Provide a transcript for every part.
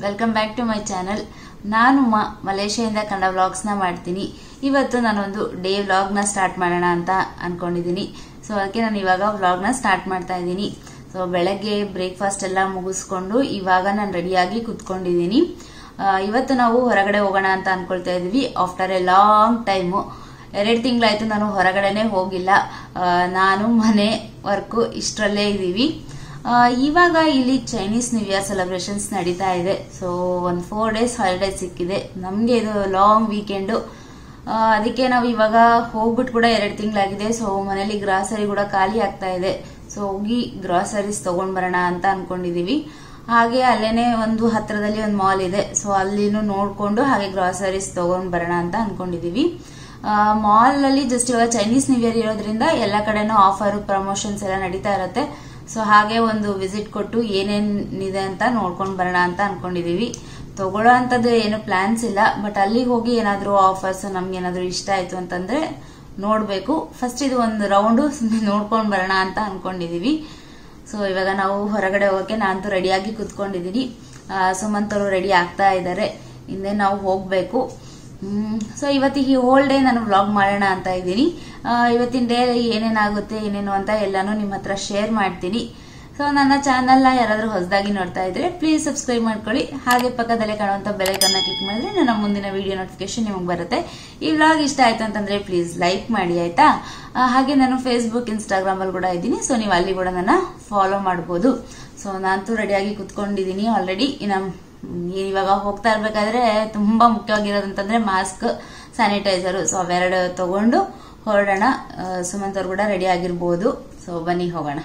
Welcome back to my channel ನಾನು ಮ ಮಲೇಷ್ಯಾದಿಂದ ಕನ್ನಡ ವ್ಲಾಗ್ಸ್ನ ಮಾಡ್ತೀನಿ ಇವತ್ತು ನಾನೊಂದು ಡೇ ವ್ಲಾಗ್ನ ಸ್ಟಾರ್ಟ್ ಮಾಡೋಣ ಅಂತ ಅನ್ಕೊಂಡಿದ್ದೀನಿ ಸೊ ಅದಕ್ಕೆ ನಾನು ಇವಾಗ ವ್ಲಾಗ್ನ ಸ್ಟಾರ್ಟ್ ಮಾಡ್ತಾ ಇದ್ದೀನಿ ಸೊ ಬೆಳಗ್ಗೆ ಬ್ರೇಕ್ಫಾಸ್ಟ್ ಎಲ್ಲ ಮುಗಿಸ್ಕೊಂಡು ಇವಾಗ ನಾನು ರೆಡಿಯಾಗಿ ಕುತ್ಕೊಂಡಿದ್ದೀನಿ ಆ, ಇವತ್ತು ನಾವು ಹೊರಗಡೆ ಹೋಗೋಣ ಅಂತ ಅನ್ಕೊಳ್ತಾ ಇದೀವಿ ಆಫ್ಟರ್ ಎ ಲಾಂಗ್ ಟೈಮು ಎರಡು ತಿಂಗಳಾಯ್ತು ನಾನು ಹೊರಗಡೆನೆ ಹೋಗಿಲ್ಲ ಆ, ನಾನು ಮನೆ ವರ್ಕು ಇಷ್ಟರಲ್ಲೇ ಇದ್ದೀವಿ ಆ, ಇವಾಗ ಇಲ್ಲಿ ಚೈನೀಸ್ ನ್ಯೂ ಇಯರ್ ಸೆಲೆಬ್ರೇಷನ್ಸ್ ನಡೀತಾ ಇದೆ ಸೊ ಒಂದು ಫೋರ್ ಡೇಸ್ ಹಾಲಿಡೇ ಸಿಕ್ಕಿದೆ ನಮಗೆ ಇದು ಲಾಂಗ್ ವೀಕೆಂಡು ಅದಕ್ಕೆ ನಾವು ಇವಾಗ ಹೋಗ್ಬಿಟ್ಟು ಕೂಡ ಎರಡು ತಿಂಗಳಾಗಿದೆ ಸೊ ಮನೇಲಿ ಗ್ರಾಸರಿ ಕೂಡ ಖಾಲಿ ಆಗ್ತಾ ಇದೆ ಸೊ ಹೋಗಿ ಗ್ರಾಸರೀಸ್ ತಗೊಂಡ್ ಬರೋಣ ಅಂತ ಅನ್ಕೊಂಡಿದೀವಿ ಹಾಗೆ ಅಲ್ಲೇನೆ ಒಂದು ಹತ್ರದಲ್ಲಿ ಒಂದು ಮಾಲ್ ಇದೆ ಸೊ ಅಲ್ಲಿನೂ ನೋಡ್ಕೊಂಡು ಹಾಗೆ ಗ್ರಾಸರೀಸ್ ತಗೊಂಡ್ ಬರೋಣ ಅಂತ ಅನ್ಕೊಂಡಿದೀವಿ ಮಾಲ್ ಅಲ್ಲಿ ಜಸ್ಟ್ ಇವಾಗ ಚೈನೀಸ್ ನ್ಯೂ ಇಯರ್ ಇರೋದ್ರಿಂದ ಎಲ್ಲ ಕಡೆನೂ ಆಫರ್ ಪ್ರಮೋಷನ್ಸ್ ಎಲ್ಲ ನಡೀತಾ ಇರುತ್ತೆ ಸೊ ಹಾಗೆ ಒಂದು ವಿಸಿಟ್ ಕೊಟ್ಟು ಏನೇನಿದೆ ಅಂತ ನೋಡ್ಕೊಂಡು ಬರೋಣ ಅಂತ ಅನ್ಕೊಂಡಿದೀವಿ ತಗೊಳ್ಳೋ ಅಂತದ್ದು ಏನು ಪ್ಲಾನ್ಸ್ ಇಲ್ಲ ಬಟ್ ಅಲ್ಲಿಗೆ ಹೋಗಿ ಏನಾದರೂ ಆಫರ್ಸ್ ನಮ್ಗೆ ಏನಾದರೂ ಇಷ್ಟ ಆಯ್ತು ಅಂತಂದ್ರೆ ನೋಡಬೇಕು ಫಸ್ಟ್ ಇದು ಒಂದು ರೌಂಡು ಸುಮ್ಮನೆ ನೋಡ್ಕೊಂಡು ಬರೋಣ ಅಂತ ಅನ್ಕೊಂಡಿದೀವಿ ಸೊ ಇವಾಗ ನಾವು ಹೊರಗಡೆ ಹೋಗೋಕೆ ನಾನಂತೂ ರೆಡಿಯಾಗಿ ಕುತ್ಕೊಂಡಿದ್ದೀನಿ ಆ, ಸುಮಂತ್ ಅವರು ರೆಡಿ ಆಗ್ತಾ ಇದ್ದಾರೆ ಹಿಂದೆ ನಾವು ಹೋಗಬೇಕು ಸೊ ಇವತ್ತಿಗೆ ಈ ಹೋಲ್ ಡೇ ನಾನು ವ್ಲಾಗ್ ಮಾಡೋಣ ಅಂತ ಇದ್ದೀನಿ ಆ, ಇವತ್ತಿನ ಡೇ ಏನೇನಾಗುತ್ತೆ ಏನೇನು ಅಂತ ಎಲ್ಲಾನು ನಿಮ್ಮ ಹತ್ರ ಶೇರ್ ಮಾಡ್ತೀನಿ ಸೊ ನನ್ನ ಚಾನಲ್ನ ಯಾರಾದರೂ ಹೊಸದಾಗಿ ನೋಡ್ತಾ ಇದ್ರೆ ಪ್ಲೀಸ್ ಸಬ್ಸ್ಕ್ರೈಬ್ ಮಾಡ್ಕೊಳ್ಳಿ ಹಾಗೆ ಪಕ್ಕದಲ್ಲೇ ಕಾಣುವಂಥ ಬೆಲೈಕನ್ನ ಕ್ಲಿಕ್ ಮಾಡಿದ್ರೆ ನನ್ನ ಮುಂದಿನ ವಿಡಿಯೋ ನೋಟಿಫಿಕೇಶನ್ ನಿಮಗೆ ಬರುತ್ತೆ ಈ ವ್ಲಾಗ್ ಇಷ್ಟ ಆಯ್ತು ಅಂತಂದ್ರೆ ಪ್ಲೀಸ್ ಲೈಕ್ ಮಾಡಿ ಆಯ್ತಾ ಆ, ಹಾಗೆ ನಾನು ಫೇಸ್ಬುಕ್ ಇನ್ಸ್ಟಾಗ್ರಾಮ್ ಅಲ್ಲಿ ಕೂಡ ಇದ್ದೀನಿ ಸೊ ನೀವು ಅಲ್ಲಿ ಕೂಡ ನನ್ನ ಫಾಲೋ ಮಾಡ್ಬೋದು ಸೊ ನಾನಂತೂ ರೆಡಿಯಾಗಿ ಕುತ್ಕೊಂಡಿದ್ದೀನಿ ಆಲ್ರೆಡಿ ಇನ್ನು ಇವಾಗ ಹೋಗ್ತಾ ಇರ್ಬೇಕಾದ್ರೆ ತುಂಬಾ ಮುಖ್ಯವಾಗಿರೋದಂತಂದ್ರೆ ಮಾಸ್ಕ್ ಸ್ಯಾನಿಟೈಸರ್ ಸೊ ಅವೆರಡು ತಗೊಂಡು ಹೊರಡೋಣ ಆ, ಸುಮಂತ್ ಅವ್ರು ಕೂಡ ರೆಡಿ ಆಗಿರ್ಬೋದು ಸೊ ಬನ್ನಿ ಹೋಗೋಣ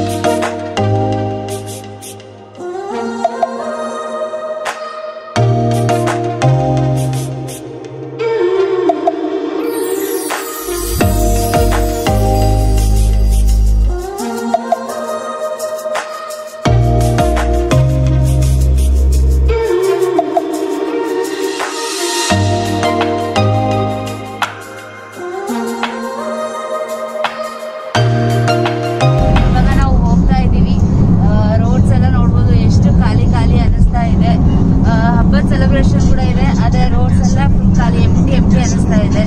ಇವಾಗ ನಾವು ಹೋಗ್ತಾ ಇದ್ದೀವಿ ರೋಡ್ಸ್ ಎಲ್ಲ ನೋಡ್ಬೋದು ಎಷ್ಟು ಖಾಲಿ ಖಾಲಿ ಅನಿಸ್ತಾ ಇದೆ ಆ, ಹಬ್ಬದ ಸೆಲೆಬ್ರೇಷನ್ ಕೂಡ ಇದೆ ಅದೇ ರೋಡ್ಸ್ ಎಲ್ಲ ಫುಲ್ ಖಾಲಿ ಎಂಟಿ ಎಂಟಿ ಅನಿಸ್ತಾ ಇದೆ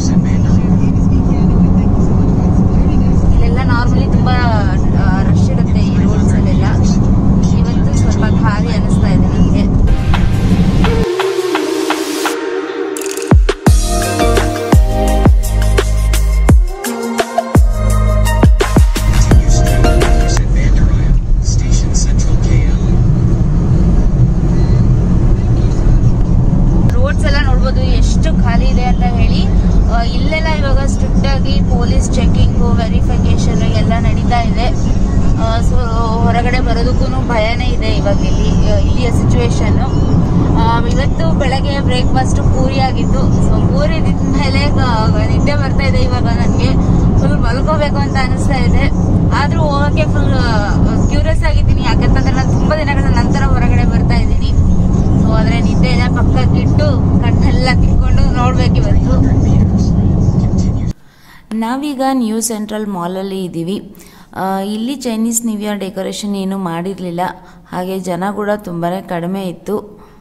ಇಲ್ಲೆಲ್ಲ ನಾರ್ಮಲಿ ತುಂಬಾ ರಶ್ ಇರುತ್ತೆ ಈ ರೋಡ್ಸ್ ಅಲ್ಲೆಲ್ಲ ಇವತ್ತು ಸ್ವಲ್ಪ ಖಾಲಿ ಅನಿಸ್ತಾ ಇದೆ ನನಗೆ Station Central KL. ರೋಡ್ಸ್ ಎಲ್ಲ ನೋಡ್ಬೋದು ಎಷ್ಟು ಖಾಲಿ ಇದೆ ಅಂತ ಹೇಳಿ ಆ, ಇಲ್ಲೆಲ್ಲ ಇವಾಗ ಸ್ಟ್ರಿಕ್ಟ್ ಆಗಿ ಪೊಲೀಸ್ ಚೆಕಿಂಗು ವೆರಿಫಿಕೇಶನ್ ಎಲ್ಲ ನಡೀತಾ ಇದೆ ಸೊ ಹೊರಗಡೆ ಬರೋದಕ್ಕೂ ಭಯನೇ ಇದೆ ಇವಾಗ ಇಲ್ಲಿ ಆ, ಇಲ್ಲಿಯ ಸಿಚುವೇಶನ್ ಇವತ್ತು ಬೆಳಗ್ಗೆ ಬ್ರೇಕ್ಫಾಸ್ಟ್ ಪೂರಿ ಆಗಿತ್ತು ಸೊ ಪೂರಿ ಮೇಲೆ ನಿದ್ದೆ ಬರ್ತಾ ಇದೆ ಇವಾಗ ನನಗೆ ಫುಲ್ ಮಲ್ಕೋಬೇಕು ಅಂತ ಅನಿಸ್ತಾ ಇದೆ ಆದ್ರೂ ಹೋಗಕ್ಕೆ ಫುಲ್ ಕ್ಯೂರಿಯಸ್ ಆಗಿದ್ದೀನಿ ಯಾಕಂತಂದ್ರೆ ನಾನು ತುಂಬಾ ದಿನಗಳ ನಂತರ ಹೊರಗಡೆ ಬರ್ತಾ ಇದ್ದೀನಿ ಸೊ ಆದ್ರೆ ನಿದ್ದೆ ಎಲ್ಲ ಪಕ್ಕಕ್ಕಿಟ್ಟು ಕಣ್ಣೆಲ್ಲ ತಿಕ್ಕೊಂಡು ನೋಡ್ಬೇಕು ಇವತ್ತು ನಾವೀಗ ನ್ಯೂ ಸೆಂಟ್ರಲ್ ಮಾಲಲ್ಲಿ ಇದ್ದೀವಿ ಆ, ಇಲ್ಲಿ ಚೈನೀಸ್ ನ್ಯೂ ಇಯರ್ ಡೆಕೋರೇಷನ್ ಏನು ಮಾಡಿರಲಿಲ್ಲ ಹಾಗೆ ಜನ ಕೂಡ ತುಂಬಾ ಕಡಿಮೆ ಇತ್ತು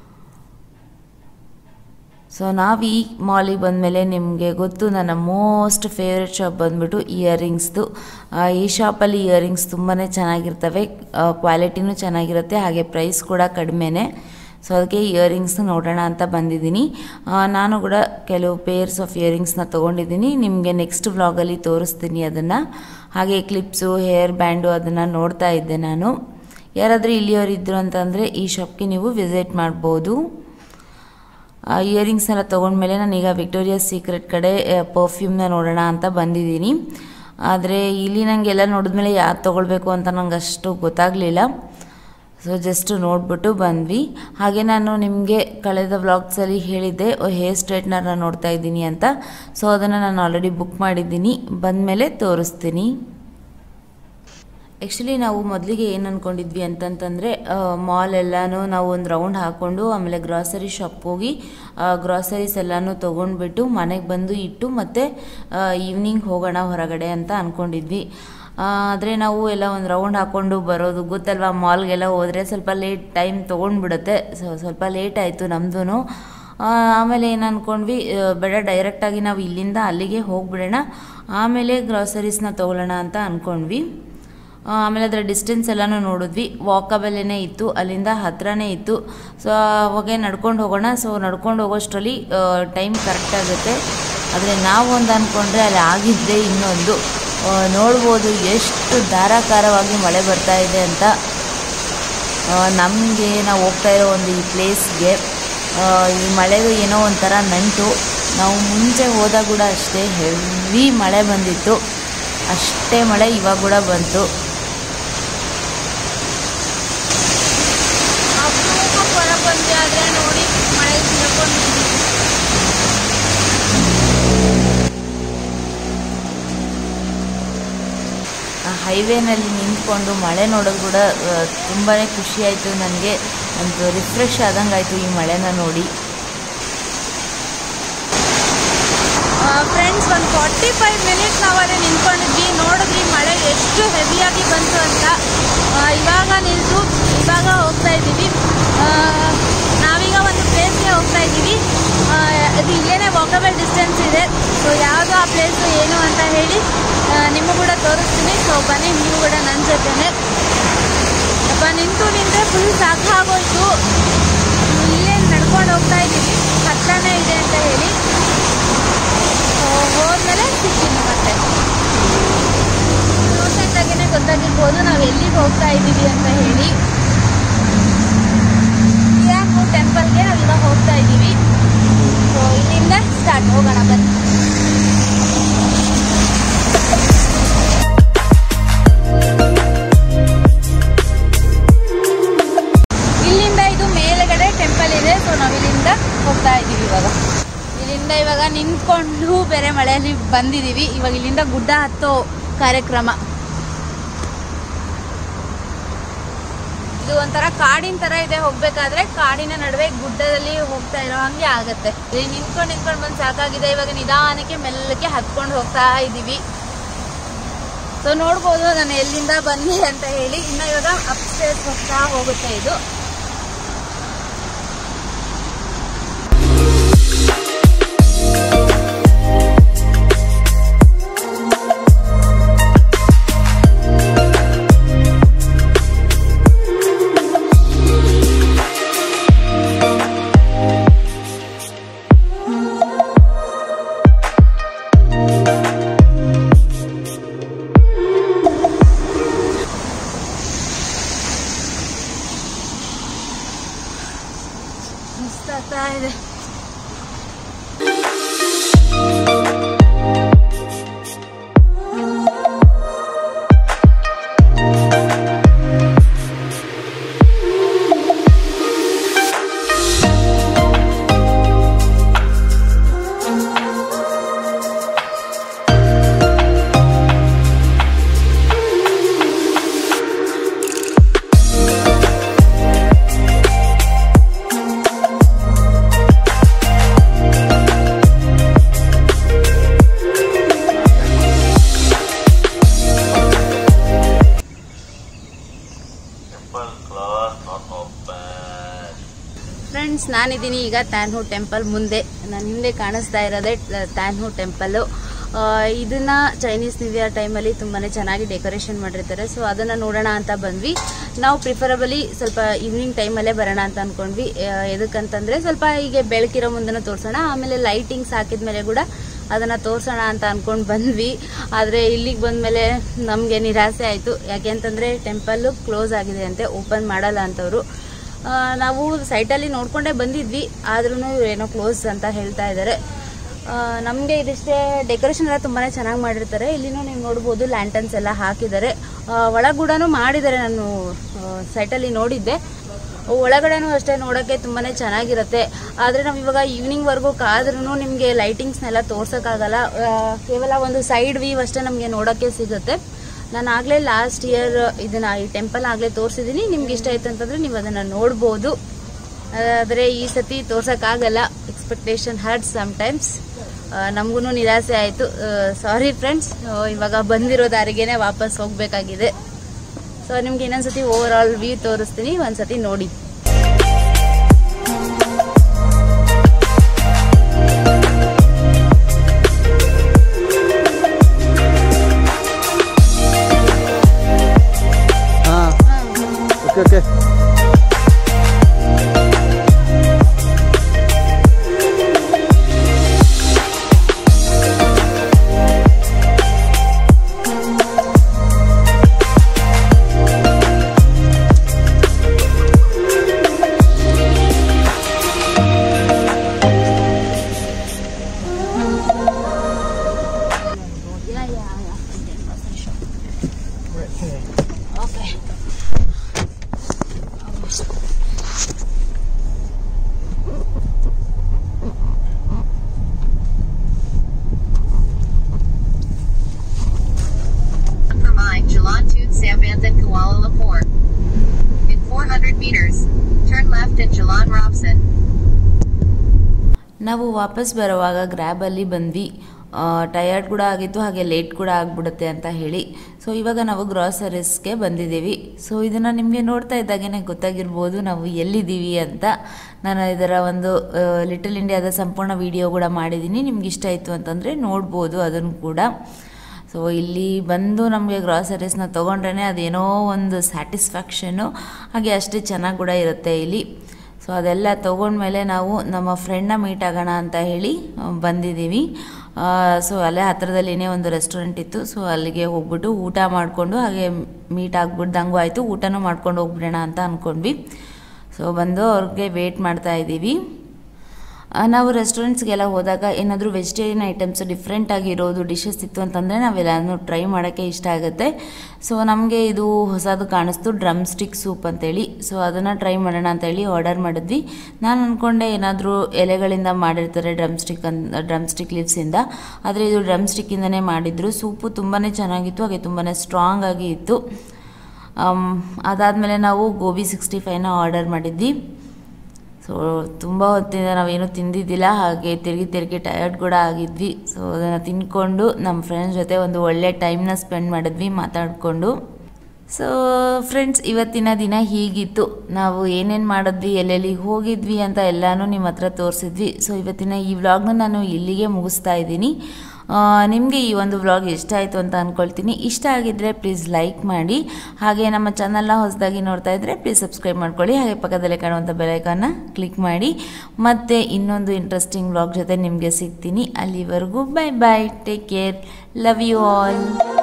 ಸೊ ನಾವು ಈ ಮಾಲಿಗೆ ಬಂದಮೇಲೆ ನಿಮಗೆ ಗೊತ್ತು ನನ್ನ ಮೋಸ್ಟ್ ಫೇವ್ರೆಟ್ ಶಾಪ್ ಬಂದ್ಬಿಟ್ಟು ಇಯರಿಂಗ್ಸ್ದು ಈ ಶಾಪಲ್ಲಿ ಇಯರಿಂಗ್ಸ್ ತುಂಬಾ ಚೆನ್ನಾಗಿರ್ತವೆ ಕ್ವಾಲಿಟಿನೂ ಚೆನ್ನಾಗಿರುತ್ತೆ ಹಾಗೆ ಪ್ರೈಸ್ ಕೂಡ ಕಡಿಮೆನೇ ಸೊ ಅದಕ್ಕೆ ಇಯರಿಂಗ್ಸ್ ನೋಡೋಣ ಅಂತ ಬಂದಿದ್ದೀನಿ ಆ, ನಾನು ಕೂಡ ಕೆಲವು ಪೇರ್ಸ್ ಆಫ್ ಇಯರಿಂಗ್ಸ್ನ ತೊಗೊಂಡಿದ್ದೀನಿ ನಿಮಗೆ ನೆಕ್ಸ್ಟ್ ವ್ಲಾಗಲ್ಲಿ ತೋರಿಸ್ತೀನಿ ಅದನ್ನು ಹಾಗೆ ಕ್ಲಿಪ್ಸು ಹೇರ್ ಬ್ಯಾಂಡು ಅದನ್ನು ನೋಡ್ತಾ ಇದ್ದೆ ನಾನು ಯಾರಾದರೂ ಇಲ್ಲಿಯವರು ಇದ್ದರು ಅಂತಂದರೆ ಈ ಶಾಪ್ಗೆ ನೀವು ವಿಸಿಟ್ ಮಾಡ್ಬೋದು ಇಯರಿಂಗ್ಸ್ ಎಲ್ಲ ತೊಗೊಂಡ್ಮೇಲೆ ನಾನೀಗ ವಿಕ್ಟೋರಿಯಾ ಸೀಕ್ರೆಟ್ ಕಡೆ ಪರ್ಫ್ಯೂಮ್ನ ನೋಡೋಣ ಅಂತ ಬಂದಿದ್ದೀನಿ ಆದರೆ ಇಲ್ಲಿ ನನಗೆಲ್ಲ ನೋಡಿದ್ಮೇಲೆ ಯಾವ್ದು ತೊಗೊಳ್ಬೇಕು ಅಂತ ನಂಗೆ ಅಷ್ಟು ಗೊತ್ತಾಗಲಿಲ್ಲ ಸೊ ಜಸ್ಟ್ ನೋಡ್ಬಿಟ್ಟು ಬಂದ್ವಿ ಹಾಗೆ ನಾನು ನಿಮಗೆ ಕಳೆದ ವ್ಲಾಗ್ಸಲ್ಲಿ ಹೇಳಿದ್ದೆ ಹೇರ್ ಸ್ಟ್ರೈಟ್ನರ್ನ ನೋಡ್ತಾ ಇದ್ದೀನಿ ಅಂತ ಸೊ ಅದನ್ನು ನಾನು ಆಲ್ರೆಡಿ ಬುಕ್ ಮಾಡಿದ್ದೀನಿ ಬಂದಮೇಲೆ ತೋರಿಸ್ತೀನಿ ಆ್ಯಕ್ಚುಲಿ ನಾವು ಮೊದಲಿಗೆ ಏನು ಅಂದ್ಕೊಂಡಿದ್ವಿ ಅಂತಂತಂದರೆ ಮಾಲ್ ಎಲ್ಲನೂ ನಾವು ಒಂದು ರೌಂಡ್ ಹಾಕ್ಕೊಂಡು ಆಮೇಲೆ ಗ್ರಾಸರಿ ಶಾಪ್ಗೆ ಹೋಗಿ ಗ್ರಾಸರೀಸ್ ಎಲ್ಲನೂ ತೊಗೊಂಡ್ಬಿಟ್ಟು ಮನೆಗೆ ಬಂದು ಇಟ್ಟು ಮತ್ತು ಈವ್ನಿಂಗ್ ಹೋಗೋಣ ಹೊರಗಡೆ ಅಂತ ಅಂದ್ಕೊಂಡಿದ್ವಿ ಆದರೆ ನಾವು ಎಲ್ಲ ಒಂದು ರೌಂಡ್ ಹಾಕ್ಕೊಂಡು ಬರೋದು ಗೊತ್ತಲ್ವಾ ಮಾಲ್ಗೆಲ್ಲ ಹೋದರೆ ಸ್ವಲ್ಪ ಲೇಟ್ ಟೈಮ್ ತೊಗೊಂಡ್ಬಿಡುತ್ತೆ ಸೊ ಸ್ವಲ್ಪ ಲೇಟ್ ಆಯಿತು ನಮ್ಮದು ಆಮೇಲೆ ಏನು ಅಂದ್ಕೊಂಡ್ವಿ ಆ, ಬೇಡ ಡೈರೆಕ್ಟಾಗಿ ನಾವು ಇಲ್ಲಿಂದ ಅಲ್ಲಿಗೆ ಹೋಗ್ಬಿಡೋಣ ಆಮೇಲೆ ಗ್ರಾಸರೀಸ್ನ ತೊಗೊಳ್ಳೋಣ ಅಂತ ಅಂದ್ಕೊಂಡ್ವಿ ಆ, ಆಮೇಲೆ ಅದರ ಡಿಸ್ಟೆನ್ಸ್ ಎಲ್ಲನೂ ನೋಡಿದ್ವಿ ವಾಕಬಲ್ಲೇ ಇತ್ತು ಅಲ್ಲಿಂದ ಹತ್ರನೇ ಇತ್ತು ಸೊ ಅವಾಗೆ ನಡ್ಕೊಂಡು ಹೋಗೋಣ ಸೊ ನಡ್ಕೊಂಡು ಹೋಗೋಷ್ಟರಲ್ಲಿ ಟೈಮ್ ಕರೆಕ್ಟ್ ಆಗುತ್ತೆ ಆದರೆ ನಾವು ಒಂದು ಅಂದ್ಕೊಂಡ್ರೆ ಅಲ್ಲಿ ಆಗಿದ್ದೇ ಇನ್ನೊಂದು ಆ, ನೋಡ್ಬೋದು ಎಷ್ಟು ಧಾರಾಕಾರವಾಗಿ ಮಳೆ ಬರ್ತಾ ಇದೆ ಅಂತ ನಮಗೆ ನಾವು ಹೋಗ್ತಾ ಇರೋ ಒಂದು ಈ ಪ್ಲೇಸ್ಗೆ ಈ ಮಳೆದು ಏನೋ ಒಂಥರ ನಂಟು ನಾವು ಮುಂಚೆ ಹೋದಾಗ ಕೂಡ ಅಷ್ಟೇ ಹೆವಿ ಮಳೆ ಬಂದಿತ್ತು ಅಷ್ಟೇ ಮಳೆ ಇವಾಗ ಕೂಡ ಬಂತು ಹೊರ ಬಂದ್ವಿ ಆದರೆ ನೋಡಿ ಮಳೆ ಸಿಕ್ಕೊಂಡಿದ್ದೀವಿ ಆ ಹೈವೇನಲ್ಲಿ ನಿಂತ್ಕೊಂಡು ಮಳೆ ನೋಡೋದು ಕೂಡ ತುಂಬಾ ಖುಷಿ ಆಯಿತು ನನಗೆ ಒಂದು ರಿಫ್ರೆಶ್ ಆದಂಗೆ ಆಯಿತು ಈ ಮಳೆನ ನೋಡಿ ಫ್ರೆಂಡ್ಸ್ ಒಂದು ಫಾರ್ಟಿ ಫೈವ್ ಮಿನಿಟ್ಸ್ ನಾವು ಅಲ್ಲೇ ನಿಂತ್ಕೊಂಡಿದ್ವಿ ನೋಡಿದ್ವಿ ಮಳೆ ಎಷ್ಟು ಹೆವಿಯಾಗಿ ಬಂತು ಅಂತ ಆ, ಇವಾಗ ನಿಲ್ತು ಇವಾಗ ಹೋಗ್ತಾ ಇದ್ದೀವಿ ಆ, ನಾವೀಗ ಒಂದು ಪ್ಲೇಸ್ಗೆ ಹೋಗ್ತಾ ಇದ್ದೀವಿ ಆ, ಅದು ಇಲ್ಲೇನೆ ವಾಕಬಲ್ ಡಿಸ್ಟೆನ್ಸ್ ಇದೆ ಸೊ ಯಾವುದು ಆ ಪ್ಲೇಸು ಏನು ಅಂತ ಹೇಳಿ ಆ, ನಿಮಗೂ ಕೂಡ ತೋರಿಸ್ತೀನಿ ಸೊ ಬನ್ನಿ ನೀವು ಕೂಡ ನನ್ನ ಜೊತೆನೆ ಅಪ್ಪ ನಿಂತು ನಿಂತೆ ಫುಲ್ ಸಾಕಾಗೋಯ್ತು ಇಲ್ಲೇ ನಡ್ಕೊಂಡು ಹೋಗ್ತಾ ಇದ್ದೀವಿ ಹತ್ರನೇ ಇದೆ ಅಂತ ಹೇಳಿ ಸೊ, ಹೋದ್ಮೇಲೆ ಸಿಗ್ತೀನಿ ಮತ್ತೆ ನೋಡ್ಕೊಂಡಾಗೇನೆ ಗೊತ್ತಾಗಿರ್ಬೋದು ನಾವು ಎಲ್ಲಿಗೆ ಹೋಗ್ತಾ ಇದ್ದೀವಿ ಅಂತ ಹೇಳಿ ಟಿಯಾಂಗು ಟೆಂಪಲ್ಗೆ ನಾವು ಇವಾಗ ಹೋಗ್ತಾ ಇದ್ದೀವಿ ಸೊ ಇಲ್ಲಿಂದ ಸ್ಟಾರ್ಟ್ ಹೋಗೋಣ ಬನ್ನಿ ಇಲ್ಲಿಂದ ಇದು ಮೇಲ್ಗಡೆ ಟೆಂಪಲ್ ಇದೆ ಸೊ ನಾವು ಇಲ್ಲಿಂದ ಹೋಗ್ತಾ ಇದ್ದೀವಿ ಇವಾಗ ಇಲ್ಲಿಂದ ಇವಾಗ ನಿಂತ್ಕೊಂಡು ಬೇರೆ ಮಳೆಯಲ್ಲಿ ಬಂದಿದ್ದೀವಿ ಇವಾಗ ಇಲ್ಲಿಂದ ಗುಡ್ಡ ಹತ್ತೋ ಕಾರ್ಯಕ್ರಮ ಇದು ಒಂಥರ ಕಾಡಿನ ತರ ಇದೆ ಹೋಗ್ಬೇಕಾದ್ರೆ ಕಾಡಿನ ನಡುವೆ ಗುಡ್ಡದಲ್ಲಿ ಹೋಗ್ತಾ ಇರೋ ಹಂಗೆ ಆಗತ್ತೆ ಇಲ್ಲಿ ನಿಂತ್ಕೊಂಡು ನಿಂತ್ಕೊಂಡು ಬಂದು ಸಾಕಾಗಿದೆ ಇವಾಗ ನಿಧಾನಕ್ಕೆ ಮೆಲ್ಲಕ್ಕೆ ಹತ್ಕೊಂಡು ಹೋಗ್ತಾ ಇದ್ದೀವಿ ಸೊ ನೋಡ್ಬೋದು ನಾನು ಎಲ್ಲಿಂದ ಬನ್ನಿ ಅಂತ ಹೇಳಿ ಇನ್ನು ಇವಾಗ ಅಪ್ಸ್ಟೇರ್ಸ್ ಹೋಗ್ತಾ ಹೋಗುತ್ತೆ ಇದು ಆಗ್ತಾ ಇದೆ Temple closed, not open. Friends ನಾನಿದ್ದೀನಿ ಈಗ ಟ್ಯಾನ್ಹು ಟೆಂಪಲ್ ಮುಂದೆ ನನ್ನ ಹಿಂದೆ ಕಾಣಿಸ್ತಾ ಇರೋದೇ ಟ್ಯಾನ್ಹು ಟೆಂಪಲ್ಲು ಇದನ್ನ ಚೈನೀಸ್ ನ್ಯೂ ಇಯರ್ ಟೈಮಲ್ಲಿ ತುಂಬಾ ಚೆನ್ನಾಗಿ ಡೆಕೋರೇಷನ್ ಮಾಡಿರ್ತಾರೆ ಸೊ ಅದನ್ನು ನೋಡೋಣ ಅಂತ ಬಂದ್ವಿ ನಾವು ಪ್ರಿಫರಬಲಿ ಸ್ವಲ್ಪ ಈವ್ನಿಂಗ್ ಟೈಮಲ್ಲೇ ಬರೋಣ ಅಂತ ಅಂದ್ಕೊಂಡ್ವಿ ಆ, ಎದಕ್ಕಂತಂದ್ರೆ ಸ್ವಲ್ಪ ಹೀಗೆ ಬೆಳಕಿರೋ ಮುಂದೆನೂ ತೋರಿಸೋಣ ಆಮೇಲೆ ಲೈಟಿಂಗ್ಸ್ ಹಾಕಿದ್ಮೇಲೆ ಕೂಡ ಅದನ್ನು ತೋರಿಸೋಣ ಅಂತ ಅಂದ್ಕೊಂಡು ಬಂದ್ವಿ ಆದರೆ ಇಲ್ಲಿಗೆ ಬಂದಮೇಲೆ ನಮಗೆ ನಿರಾಸೆ ಆಯಿತು ಯಾಕೆ ಅಂತಂದರೆ ಟೆಂಪಲ್ಲು ಕ್ಲೋಸ್ ಆಗಿದೆ ಅಂತೆ ಓಪನ್ ಮಾಡಲ್ಲ ಅಂತವರು ಆ, ನಾವು ಸೈಟಲ್ಲಿ ನೋಡ್ಕೊಂಡೇ ಬಂದಿದ್ವಿ ಆದ್ರೂ ಏನೋ ಕ್ಲೋಸ್ ಅಂತ ಹೇಳ್ತಾ ಇದ್ದಾರೆ ನಮಗೆ ಇದಿಷ್ಟೇ ಡೆಕೋರೇಷನ್ ಎಲ್ಲ ತುಂಬಾ ಚೆನ್ನಾಗಿ ಮಾಡಿರ್ತಾರೆ ಇಲ್ಲಿನೂ ನೀವು ನೋಡ್ಬೋದು ಲ್ಯಾಂಟನ್ಸ್ ಎಲ್ಲ ಹಾಕಿದ್ದಾರೆ ಒಳಗೂಡನೂ ಮಾಡಿದ್ದಾರೆ ನಾನು ಸೈಟಲ್ಲಿ ನೋಡಿದ್ದೆ ಒಳಗಡೆನೂ ಅಷ್ಟೇ ನೋಡೋಕ್ಕೆ ತುಂಬಾ ಚೆನ್ನಾಗಿರುತ್ತೆ ಆದರೆ ನಾವು ಇವಾಗ ಈವ್ನಿಂಗ್ವರೆಗೂ ಕಾದ್ರೂ ನಿಮಗೆ ಲೈಟಿಂಗ್ಸ್ನೆಲ್ಲ ತೋರ್ಸೋಕ್ಕಾಗಲ್ಲ ಆ, ಕೇವಲ ಒಂದು ಸೈಡ್ ವ್ಯೂ ಅಷ್ಟೇ ನಮಗೆ ನೋಡೋಕ್ಕೆ ಸಿಗುತ್ತೆ ನಾನು ಆಗಲೇ ಲಾಸ್ಟ್ ಇಯರ್ ಇದನ್ನ ಈ ಟೆಂಪಲ್ ಆಗಲೇ ತೋರಿಸಿದ್ದೀನಿ ನಿಮ್ಗೆ ಇಷ್ಟ ಆಯ್ತು ಅಂತಂದ್ರೆ ನೀವು ಅದನ್ನು ನೋಡ್ಬೋದು ಆದರೆ ಈ ಸತಿ ತೋರ್ಸೋಕ್ಕಾಗಲ್ಲ ಎಕ್ಸ್ಪೆಕ್ಟೇಷನ್ ಹರ್ಟ್ ಸಮ್ಟೈಮ್ಸ್ ನಮಗೂ ನಿರಾಸೆ ಆಯಿತು ಸಾರಿ ಫ್ರೆಂಡ್ಸ್ ಇವಾಗ ಬಂದಿರೋ ದಾರಿಗೇನೆ ವಾಪಸ್ ಹೋಗಬೇಕಾಗಿದೆ ಸೊ ನಿಮ್ಗೆ ಇನ್ನೊಂದ್ಸತಿ ಓವರ್ ಆಲ್ ವ್ಯೂ ತೋರಿಸ್ತೀನಿ ಒಂದ್ಸತಿ ನೋಡಿ ಹಾ okay okay Permai, Jalan Tun Sambanthan Kuala Lumpur. In 400 meters, turn left at Jalan Robson. ನಾವು ವಾಪಸ್ ಬರುವಾಗ ಗ್ರ್ಯಾಬಲ್ಲಿ ಬಂದ್ವಿ ಟಯರ್ಡ್ ಕೂಡ ಆಗಿತ್ತು ಹಾಗೆ ಲೇಟ್ ಕೂಡ ಆಗಿಬಿಡುತ್ತೆ ಅಂತ ಹೇಳಿ ಸೊ ಇವಾಗ ನಾವು ಗ್ರಾಸರೀಸ್ಗೆ ಬಂದಿದ್ದೀವಿ ಸೊ ಇದನ್ನು ನಿಮಗೆ ನೋಡ್ತಾ ಇದ್ದಾಗೇ ಗೊತ್ತಾಗಿರ್ಬೋದು ನಾವು ಎಲ್ಲಿದ್ದೀವಿ ಅಂತ ನಾನು ಇದರ ಒಂದು ಲಿಟಲ್ ಇಂಡಿಯಾದ ಸಂಪೂರ್ಣ ವಿಡಿಯೋ ಕೂಡ ಮಾಡಿದ್ದೀನಿ ನಿಮ್ಗೆ ಇಷ್ಟ ಆಯಿತು ಅಂತಂದರೆ ನೋಡ್ಬೋದು ಅದನ್ನು ಕೂಡ ಸೊ ಇಲ್ಲಿ ಬಂದು ನಮಗೆ ಗ್ರಾಸರೀಸ್ನ ತೊಗೊಂಡ್ರೆ ಅದೇನೋ ಒಂದು ಸ್ಯಾಟಿಸ್ಫ್ಯಾಕ್ಷನು ಹಾಗೆ ಅಷ್ಟೇ ಚೆನ್ನಾಗಿ ಕೂಡ ಇರುತ್ತೆ ಇಲ್ಲಿ ಸೊ ಅದೆಲ್ಲ ತೊಗೊಂಡ್ಮೇಲೆ ನಾವು ನಮ್ಮ ಫ್ರೆಂಡ್ನ ಮೀಟ್ ಆಗೋಣ ಅಂತ ಹೇಳಿ ಆ, ಬಂದಿದ್ದೀವಿ ಸೊ ಅಲ್ಲೇ ಹತ್ರದಲ್ಲಿನೇ ಒಂದು ರೆಸ್ಟೋರೆಂಟ್ ಇತ್ತು ಸೊ ಅಲ್ಲಿಗೆ ಹೋಗ್ಬಿಟ್ಟು ಊಟ ಮಾಡಿಕೊಂಡು ಹಾಗೆ ಮೀಟ್ ಆಗ್ಬಿಡ್ದಂಗೂ ಆಯಿತು ಊಟನೂ ಮಾಡ್ಕೊಂಡು ಹೋಗ್ಬಿಡೋಣ ಅಂತ ಅಂದ್ಕೊಂಡ್ವಿ ಸೊ ಬಂದು ಅವ್ರಿಗೆ ವೇಟ್ ಮಾಡ್ತಾ ಇದ್ದೀವಿ ಆ, ನಾವು ರೆಸ್ಟೋರೆಂಟ್ಸ್ಗೆಲ್ಲ ಹೋದಾಗ ಏನಾದರೂ ವೆಜಿಟೇರಿಯನ್ ಐಟಮ್ಸ್ ಡಿಫ್ರೆಂಟ್ ಆಗಿರೋದು ಡಿಶಸ್ ಇತ್ತು ಅಂತಂದರೆ ನಾವೆಲ್ಲನೂ ಟ್ರೈ ಮಾಡೋಕ್ಕೆ ಇಷ್ಟ ಆಗುತ್ತೆ ಸೊ ನಮಗೆ ಇದು ಹೊಸದು ಕಾಣಿಸ್ತು ಡ್ರಮ್ ಸ್ಟಿಕ್ ಸೂಪ್ ಅಂತೇಳಿ ಸೊ ಅದನ್ನು ಟ್ರೈ ಮಾಡೋಣ ಅಂತೇಳಿ ಆರ್ಡರ್ ಮಾಡಿದ್ವಿ ನಾನು ಅಂದ್ಕೊಂಡೆ ಏನಾದರೂ ಎಲೆಗಳಿಂದ ಮಾಡಿರ್ತಾರೆ ಡ್ರಮ್ ಸ್ಟಿಕ್ ಅಂತ ಡ್ರಮ್ ಸ್ಟಿಕ್ ಲೀವ್ಸಿಂದ ಆದರೆ ಇದು ಡ್ರಮ್ ಸ್ಟಿಕ್ಕಿಂದನೇ ಮಾಡಿದ್ರು ಸೂಪು ತುಂಬಾ ಚೆನ್ನಾಗಿತ್ತು ಹಾಗೆ ತುಂಬಾ ಸ್ಟ್ರಾಂಗ್ ಆಗಿ ಇತ್ತು ಅದಾದಮೇಲೆ ನಾವು ಗೋಬಿ ಸಿಕ್ಸ್ಟಿ ಫೈವ್ನ ಆರ್ಡರ್ ಮಾಡಿದ್ವಿ ಸೊ ತುಂಬ ಹೊತ್ತಿಂದ ನಾವೇನು ತಿಂದಿದ್ದಿಲ್ಲ ಹಾಗೆ ತಿರುಗಿ ತಿರುಗಿ ಟಯರ್ಡ್ ಕೂಡ ಆಗಿದ್ವಿ ಸೊ ಅದನ್ನು ತಿನ್ಕೊಂಡು ನಮ್ಮ ಫ್ರೆಂಡ್ಸ್ ಜೊತೆ ಒಂದು ಒಳ್ಳೆ ಟೈಮ್ನ ಸ್ಪೆಂಡ್ ಮಾಡಿದ್ವಿ ಮಾತಾಡಿಕೊಂಡು ಸೊ ಫ್ರೆಂಡ್ಸ್ ಇವತ್ತಿನ ದಿನ ಹೀಗಿತ್ತು ನಾವು ಏನೇನು ಮಾಡಿದ್ವಿ ಎಲ್ಲೆಲ್ಲಿಗೆ ಹೋಗಿದ್ವಿ ಅಂತ ಎಲ್ಲನೂ ನಿಮ್ಮ ಹತ್ರ ತೋರಿಸಿದ್ವಿ ಸೊ ಇವತ್ತಿನ ಈ ವ್ಲಾಗ್ನ ನಾನು ಇಲ್ಲಿಗೆ ಮುಗಿಸ್ತಾ ಇದ್ದೀನಿ ನಿಮಗೆ ಈ ಒಂದು ವ್ಲಾಗ್ ಇಷ್ಟ ಆಯಿತು ಅಂತ ಅಂದ್ಕೊಳ್ತೀನಿ ಇಷ್ಟ ಆಗಿದ್ದರೆ ಪ್ಲೀಸ್ ಲೈಕ್ ಮಾಡಿ ಹಾಗೆ ನಮ್ಮ ಚಾನಲ್ನ ಹೊಸದಾಗಿ ನೋಡ್ತಾ ಇದ್ದರೆ ಪ್ಲೀಸ್ ಸಬ್ಸ್ಕ್ರೈಬ್ ಮಾಡ್ಕೊಳ್ಳಿ ಹಾಗೆ ಪಕ್ಕದಲ್ಲೇ ಕಾಣುವಂಥ ಬೆಲೈಕನ್ನ ಕ್ಲಿಕ್ ಮಾಡಿ ಮತ್ತು ಇನ್ನೊಂದು ಇಂಟ್ರೆಸ್ಟಿಂಗ್ ವ್ಲಾಗ್ ಜೊತೆ ನಿಮಗೆ ಸಿಗ್ತೀನಿ ಅಲ್ಲಿವರೆಗೂ bye bye take care love you all